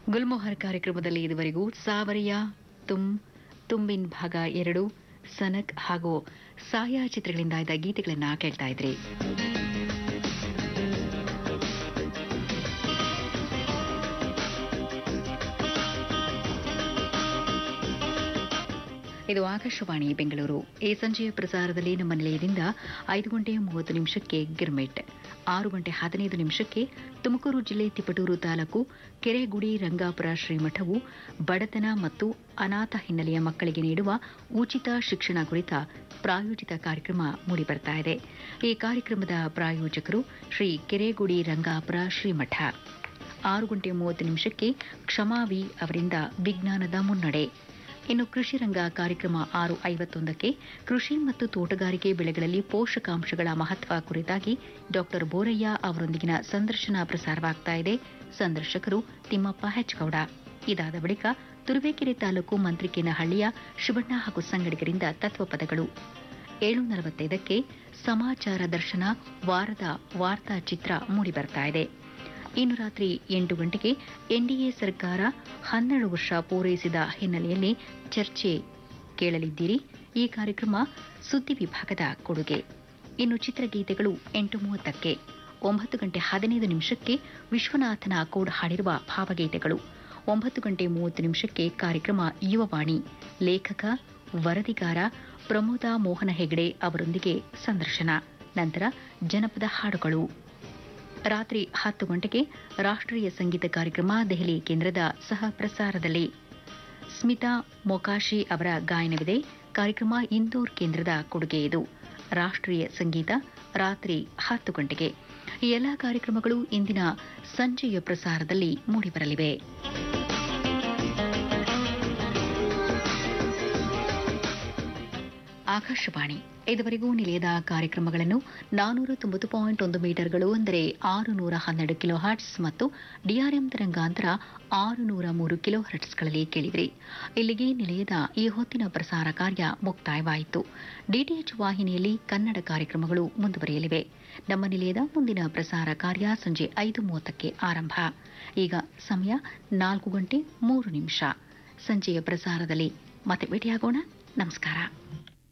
ಗುಲ್ಮೋಹರ್ ಕಾರ್ಯಕ್ರಮದಲ್ಲಿ ಇದುವರೆಗೂ ಸಾವರಿಯ ತುಮ್ ತುಂಬಿನ್ ಭಾಗ ಎರಡು ಸನಕ್ ಹಾಗೂ ಸಾಯಾ ಚಿತ್ರಗಳಿಂದ ಆಯ್ದ ಗೀತೆಗಳನ್ನ ಕೇಳ್ತಾ ಇದ್ರಿ ಇದು ಆಕಾಶವಾಣಿ ಬೆಂಗಳೂರು ಈ ಸಂಜೆಯ ಪ್ರಸಾರದಲ್ಲಿ ನಮ್ಮ ನಿಲಯದಿಂದ ಐದು ಗಂಟೆ ಮೂವತ್ತು ನಿಮಿಷಕ್ಕೆ ಗಿರ್ಮೆಟ್ ಆರು ಗಂಟೆ ಹದಿನೈದು ನಿಮಿಷಕ್ಕೆ ತುಮಕೂರು ಜಿಲ್ಲೆ ತಿಪಟೂರು ತಾಲೂಕು ಕೆರೆಗುಡಿ ರಂಗಾಪುರ ಶ್ರೀಮಠವು ಬಡತನ ಮತ್ತು ಅನಾಥ ಹಿನ್ನೆಲೆಯ ಮಕ್ಕಳಿಗೆ ನೀಡುವ ಉಚಿತ ಶಿಕ್ಷಣ ಕುರಿತ ಪ್ರಾಯೋಜಿತ ಕಾರ್ಯಕ್ರಮ ಮೂಡಿಬರ್ತಾ ಇದೆ ಈ ಕಾರ್ಯಕ್ರಮದ ಪ್ರಾಯೋಜಕರು ಶ್ರೀ ಕೆರೆಗುಡಿ ರಂಗಾಪುರ ಶ್ರೀಮಠ ಆರು ಗಂಟೆ ಮೂವತ್ತು ನಿಮಿಷಕ್ಕೆ ಕ್ಷಮಾವಿ ಅವರಿಂದ ವಿಜ್ಞಾನದ ಮುನ್ನಡೆ ಇನ್ನು ಕೃಷಿ ರಂಗ ಕಾರ್ಯಕ್ರಮ ಆರು ಐವತ್ತೊಂದಕ್ಕೆ ಕೃಷಿ ಮತ್ತು ತೋಟಗಾರಿಕೆ ಬೆಳೆಗಳಲ್ಲಿ ಪೋಷಕಾಂಶಗಳ ಮಹತ್ವ ಕುರಿತಾಗಿ ಡಾಕ್ಟರ್ ಬೋರಯ್ಯ ಅವರೊಂದಿಗಿನ ಸಂದರ್ಶನ ಪ್ರಸಾರವಾಗ್ತಾ ಇದೆ ಸಂದರ್ಶಕರು ತಿಮ್ಮಪ್ಪ ಹೆಚ್ಗೌಡ ಇದಾದ ಬಳಿಕ ತುರುವೇಕೆರೆ ತಾಲೂಕು ಮಂತ್ರಿಕೇನಹಳ್ಳಿಯ ಶಿವಣ್ಣ ಹಾಗೂ ಸಂಗಡಿಗರಿಂದ ತತ್ವಪದಗಳು ಏಳು ನಲವತ್ತೈದಕ್ಕೆ ಸಮಾಚಾರ ದರ್ಶನ ವಾರದ ವಾರ್ತಾ ಚಿತ್ರ ಮೂಡಿಬರ್ತಾ ಇದೆ ಇನ್ನು ರಾತ್ರಿ ಎಂಟು ಗಂಟೆಗೆ ಎನ್ಡಿಎ ಸರ್ಕಾರ ಹನ್ನೆರಡು ವರ್ಷ ಪೂರೈಸಿದ ಹಿನ್ನೆಲೆಯಲ್ಲಿ ಚರ್ಚೆ ಕೇಳಲಿದ್ದೀರಿ ಈ ಕಾರ್ಯಕ್ರಮ ಸುದ್ದಿ ವಿಭಾಗದ ಕೊಡುಗೆ ಇನ್ನು ಚಿತ್ರಗೀತೆಗಳು ಎಂಟು ಮೂವತ್ತಕ್ಕೆ ಒಂಬತ್ತು ಗಂಟೆ ಹದಿನೈದು ನಿಮಿಷಕ್ಕೆ ವಿಶ್ವನಾಥನ ಕೋಡ್ ಹಾಡಿರುವ ಭಾವಗೀತೆಗಳು ಒಂಬತ್ತು ಗಂಟೆ ಮೂವತ್ತು ನಿಮಿಷಕ್ಕೆ ಕಾರ್ಯಕ್ರಮ ಯುವವಾಣಿ ಲೇಖಕ ವರದಿಗಾರ ಪ್ರಮೋದ ಮೋಹನ ಹೆಗಡೆ ಅವರೊಂದಿಗೆ ಸಂದರ್ಶನ ನಂತರ ಜನಪದ ಹಾಡುಗಳು ರಾತ್ರಿ ಹತ್ತು ಗಂಟೆಗೆ ರಾಷ್ಟ್ರೀಯ ಸಂಗೀತ ಕಾರ್ಯಕ್ರಮ ದೆಹಲಿ ಕೇಂದ್ರದ ಸಹ ಪ್ರಸಾರದಲ್ಲಿ ಸ್ಮಿತಾ ಮೊಕಾಶಿ ಅವರ ಗಾಯನವಿದೆ ಕಾರ್ಯಕ್ರಮ ಇಂದೋರ್ ಕೇಂದ್ರದ ಕೊಡುಗೆ ಇದು ರಾಷ್ಟ್ರೀಯ ಸಂಗೀತ ರಾತ್ರಿ ಹತ್ತು ಗಂಟೆಗೆ ಈ ಎಲ್ಲಾ ಕಾರ್ಯಕ್ರಮಗಳು ಇಂದಿನ ಸಂಜೆಯ ಪ್ರಸಾರದಲ್ಲಿ ಮೂಡಿಬರಲಿವೆ ಆಕಾಶವಾಣಿ ಇದುವರೆಗೂ ನಿಲಯದ ಕಾರ್ಯಕ್ರಮಗಳನ್ನು ನಾನೂರ ತೊಂಬತ್ತು ಪಾಯಿಂಟ್ ಒಂದು ಮೀಟರ್ಗಳು ಅಂದರೆ ಆರು ನೂರ ಹನ್ನೆರಡು ಕಿಲೋ ಹರ್ಟ್ಸ್ ಮತ್ತು ಡಿಆರ್ಎಂ ತರಂಗಾಂತರ ಆರು ನೂರ ಮೂರು ಕಿಲೋ ಹರ್ಟ್ಸ್ಗಳಲ್ಲಿ ಕೇಳಿದ್ರಿ ಇಲ್ಲಿಗೆ ನಿಲಯದ ಈ ಹೊತ್ತಿನ ಪ್ರಸಾರ ಕಾರ್ಯ ಮುಕ್ತಾಯವಾಯಿತು ಡಿಟಿಎಚ್ ವಾಹಿನಿಯಲ್ಲಿ ಕನ್ನಡ ಕಾರ್ಯಕ್ರಮಗಳು ಮುಂದುವರಿಯಲಿವೆ ನಮ್ಮ ನಿಲಯದ ಮುಂದಿನ ಪ್ರಸಾರ ಕಾರ್ಯ ಸಂಜೆ ಐದು ಮೂವತ್ತಕ್ಕೆ ಆರಂಭ ಈಗ ಸಮಯ ನಾಲ್ಕು ಗಂಟೆ ಮೂರು ನಿಮಿಷ ಸಂಜೆಯ ಪ್ರಸಾರದಲ್ಲಿ ಮತ್ತೆ ಭೇಟಿಯಾಗೋಣ ನಮಸ್ಕಾರ